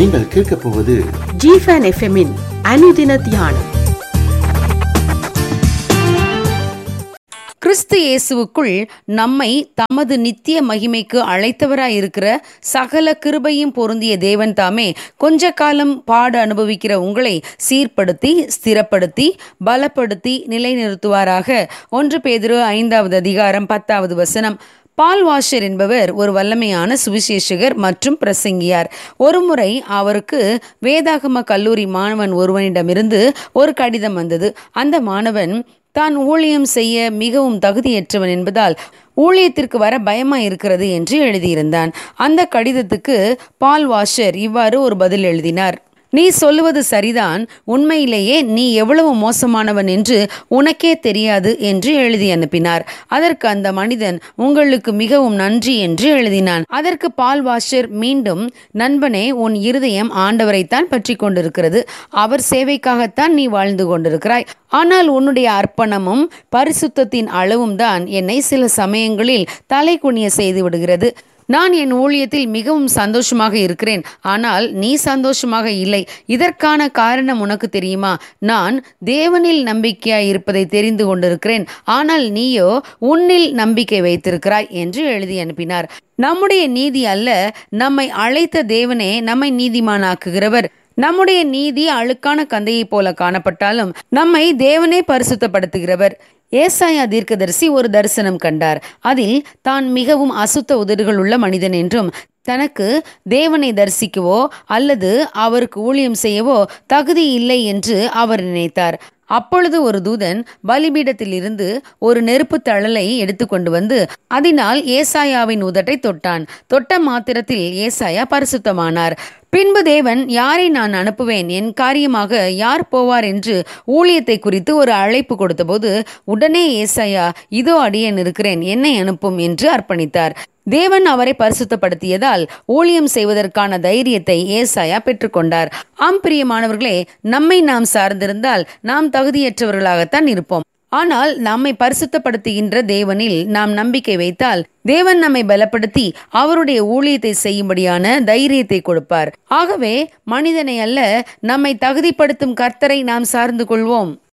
நீங்கள் கேட்கப் போவது ஜிஃபன் எஃப்எம்மின் அனுதின தியானம் கிறிஸ்து இயேசுவுக்குள் நம்மை தமது நித்திய மகிமைக்கு அழைத்தவராய் இருக்கிற சகல கிருபையும் பொருந்திய தேவன் தாமே கொஞ்ச காலம் பாடு அனுபவிக்கிற உங்களை சீர்படுத்தி ஸ்திரப்படுத்தி பலப்படுத்தி நிலைநிறுத்துவாராக ஒன்று பேதுரு ஐந்தாவது அதிகாரம் பத்தாவது வசனம் பால் வாஷர் என்பவர் ஒரு வல்லமையான சுவிசேஷகர் மற்றும் பிரசங்கியார் ஒருமுறை அவருக்கு வேதாகம கல்லூரி மாணவன் ஒருவனிடமிருந்து ஒரு கடிதம் வந்தது அந்த மாணவன் தான் ஊழியம் செய்ய மிகவும் தகுதியற்றவன் என்பதால் ஊழியத்திற்கு வர பயமா இருக்கிறது என்று எழுதியிருந்தான் அந்த கடிதத்துக்கு பால் வாஷர் இவ்வாறு ஒரு பதில் எழுதினார் நீ சொல்லுவது சரிதான் உண்மையிலேயே நீ எவ்வளவு மோசமானவன் என்று உனக்கே தெரியாது என்று எழுதி அனுப்பினார் அதற்கு அந்த மனிதன் உங்களுக்கு மிகவும் நன்றி என்று எழுதினான் அதற்கு பால் வாஷர் மீண்டும் நண்பனே உன் இருதயம் ஆண்டவரைத்தான் பற்றி கொண்டிருக்கிறது அவர் சேவைக்காகத்தான் நீ வாழ்ந்து கொண்டிருக்கிறாய் ஆனால் உன்னுடைய அர்ப்பணமும் பரிசுத்தத்தின் அளவும் தான் என்னை சில சமயங்களில் தலை குனிய செய்து விடுகிறது நான் என் ஊழியத்தில் மிகவும் சந்தோஷமாக இருக்கிறேன் ஆனால் நீ சந்தோஷமாக இல்லை இதற்கான காரணம் உனக்கு தெரியுமா நான் தேவனில் நம்பிக்கையாய் இருப்பதை தெரிந்து கொண்டிருக்கிறேன் ஆனால் நீயோ உன்னில் நம்பிக்கை வைத்திருக்கிறாய் என்று எழுதி அனுப்பினார் நம்முடைய நீதி அல்ல நம்மை அழைத்த தேவனே நம்மை நீதிமானாக்குகிறவர் நம்முடைய நீதி அழுக்கான கந்தையைப் போல காணப்பட்டாலும் நம்மை தேவனே பரிசுத்தப்படுத்துகிறவர் ஏசாயா தீர்க்கதரிசி ஒரு தரிசனம் கண்டார் அதில் தான் மிகவும் அசுத்த உதடுகள் உள்ள மனிதன் என்றும் தனக்கு தேவனை தரிசிக்கவோ அல்லது அவருக்கு ஊழியம் செய்யவோ தகுதி இல்லை என்று அவர் நினைத்தார் அப்பொழுது ஒரு தூதன் பலிபீடத்தில் இருந்து ஒரு நெருப்பு தழலை எடுத்துக்கொண்டு வந்து அதனால் ஏசாயாவின் உதட்டை தொட்டான் தொட்ட மாத்திரத்தில் ஏசாயா பரிசுத்தமானார் பின்பு தேவன் யாரை நான் அனுப்புவேன் என் காரியமாக யார் போவார் என்று ஊழியத்தை குறித்து ஒரு அழைப்பு கொடுத்தபோது உடனே ஏசாயா இதோ அடியேன் இருக்கிறேன் என்னை அனுப்பும் என்று அர்ப்பணித்தார் தேவன் அவரை பரிசுத்தப்படுத்தியதால் ஊழியம் செய்வதற்கான தைரியத்தை ஏசாயா பெற்றுக்கொண்டார் ஆம் பிரியமானவர்களே நம்மை நாம் சார்ந்திருந்தால் நாம் தகுதியற்றவர்களாகத்தான் இருப்போம் ஆனால் நம்மை பரிசுத்தப்படுத்துகின்ற தேவனில் நாம் நம்பிக்கை வைத்தால் தேவன் நம்மை பலப்படுத்தி அவருடைய ஊழியத்தை செய்யும்படியான தைரியத்தை கொடுப்பார் ஆகவே மனிதனை அல்ல நம்மை தகுதிப்படுத்தும் கர்த்தரை நாம் சார்ந்து கொள்வோம்